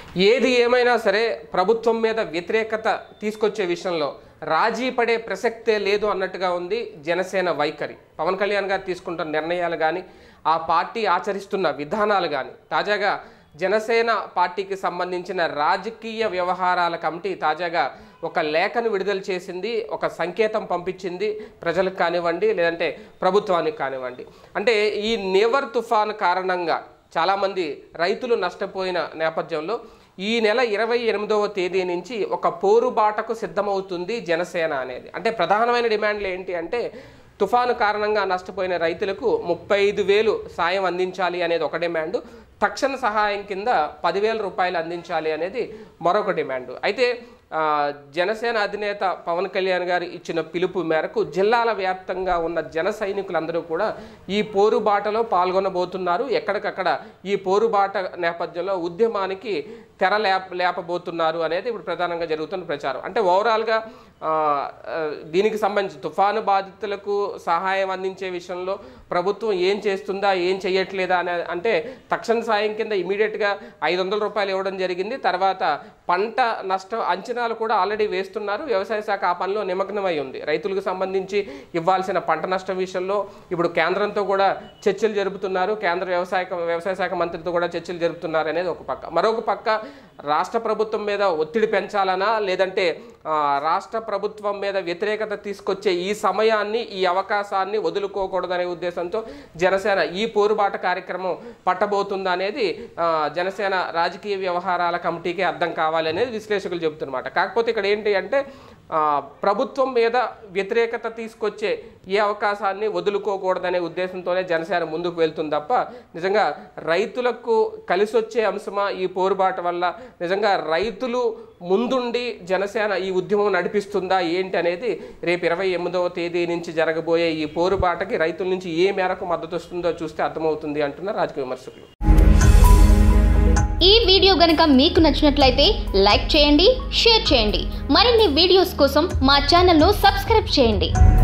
ఏది ఏమైనా సరే ప్రభుత్వం మీద వ్యతిరేకత తీసుకొచ్చే విషయంలో రాజీ పడే ప్రసక్తే లేదు అన్నట్టుగా ఉంది జనసేన వైఖరి పవన్ కళ్యాణ్ గారు తీసుకుంటున్న నిర్ణయాలు కానీ ఆ పార్టీ ఆచరిస్తున్న విధానాలు కానీ తాజాగా జనసేన పార్టీకి సంబంధించిన రాజకీయ వ్యవహారాల కమిటీ తాజాగా ఒక లేఖను విడుదల చేసింది ఒక సంకేతం పంపించింది ప్రజలకు కానివ్వండి లేదంటే ప్రభుత్వానికి కానివ్వండి అంటే ఈ నేవర్ తుఫాన్ కారణంగా చాలామంది రైతులు నష్టపోయిన నేపథ్యంలో ఈ నెల ఇరవై ఎనిమిదవ తేదీ నుంచి ఒక పోరుబాటకు సిద్ధమవుతుంది జనసేన అనేది అంటే ప్రధానమైన డిమాండ్లు ఏంటి అంటే తుఫాను కారణంగా నష్టపోయిన రైతులకు ముప్పై ఐదు వేలు సాయం అందించాలి అనేది ఒక డిమాండ్ తక్షణ సహాయం కింద పదివేల రూపాయలు అందించాలి అనేది మరొక డిమాండ్ అయితే ఆ, జనసేన అధినేత పవన్ కళ్యాణ్ గారు ఇచ్చిన పిలుపు మేరకు జిల్లాల వ్యాప్తంగా ఉన్న జన సైనికులందరూ కూడా ఈ పోరుబాటలో పాల్గొనబోతున్నారు ఎక్కడికక్కడ ఈ పోరుబాట నేపథ్యంలో ఉద్యమానికి తెర లేప లేపబోతున్నారు అనేది ఇప్పుడు ప్రధానంగా జరుగుతున్న ప్రచారం అంటే ఓవరాల్గా ఆ, ఆ, దీనికి సంబంధించి తుఫాను బాధితులకు సహాయం అందించే విషయంలో ప్రభుత్వం ఏం చేస్తుందా ఏం చేయట్లేదా అనే అంటే తక్షణ సాయం కింద ఇమీడియట్గా ఐదు వందల రూపాయలు ఇవ్వడం జరిగింది తర్వాత పంట నష్టం అంచనాలు కూడా ఆల్రెడీ వేస్తున్నారు వ్యవసాయ శాఖ ఆ పనిలో నిమగ్నమై ఉంది రైతులకు సంబంధించి ఇవ్వాల్సిన పంట నష్టం విషయంలో ఇప్పుడు కేంద్రంతో కూడా చర్చలు జరుపుతున్నారు కేంద్ర వ్యవసాయ వ్యవసాయ శాఖ మంత్రితో కూడా చర్చలు జరుపుతున్నారు అనేది ఒక పక్క మరొక పక్క రాష్ట్ర ప్రభుత్వం మీద ఒత్తిడి పెంచాలనా లేదంటే ఆ, రాష్ట్ర ప్రభుత్వం మీద వ్యతిరేకత తీసుకొచ్చే ఈ సమయాన్ని ఈ అవకాశాన్ని వదులుకోకూడదనే ఉద్దేశంతో జనసేన ఈ పోరుబాట కార్యక్రమం పట్టబోతుందా అనేది ఆ, జనసేన రాజకీయ వ్యవహారాల కమిటీకి అర్థం కావాలి అనేది విశ్లేషకులు చెబుతున్నమాట కాకపోతే ఇక్కడ ఏంటి అంటే ఆ, ప్రభుత్వం మీద వ్యతిరేకత తీసుకొచ్చే ఈ అవకాశాన్ని వదులుకోకూడదనే ఉద్దేశంతోనే జనసేన ముందుకు వెళ్తుంది తప్ప నిజంగా రైతులకు కలిసి వచ్చే అంశమా ఈ పోరుబాట వల్ల నిజంగా రైతులు ముందుండి జనసేన ఈ ఉద్యమం నడిపిస్తుందా ఏంటి అనేది రేపు ఇరవై ఎనిమిదవ తేదీ నుంచి జరగబోయే ఈ పోరుబాటకి రైతుల నుంచి ఏ మేరకు మద్దతు వస్తుందో చూస్తే అర్థమవుతుంది అంటున్నారు రాజకీయ విమర్శకులు ఈ వీడియో గనక మీకు నచ్చినట్లయితే లైక్ చేయండి షేర్ చేయండి మరిన్ని వీడియోస్ కోసం మా ఛానల్ను సబ్స్క్రైబ్ చేయండి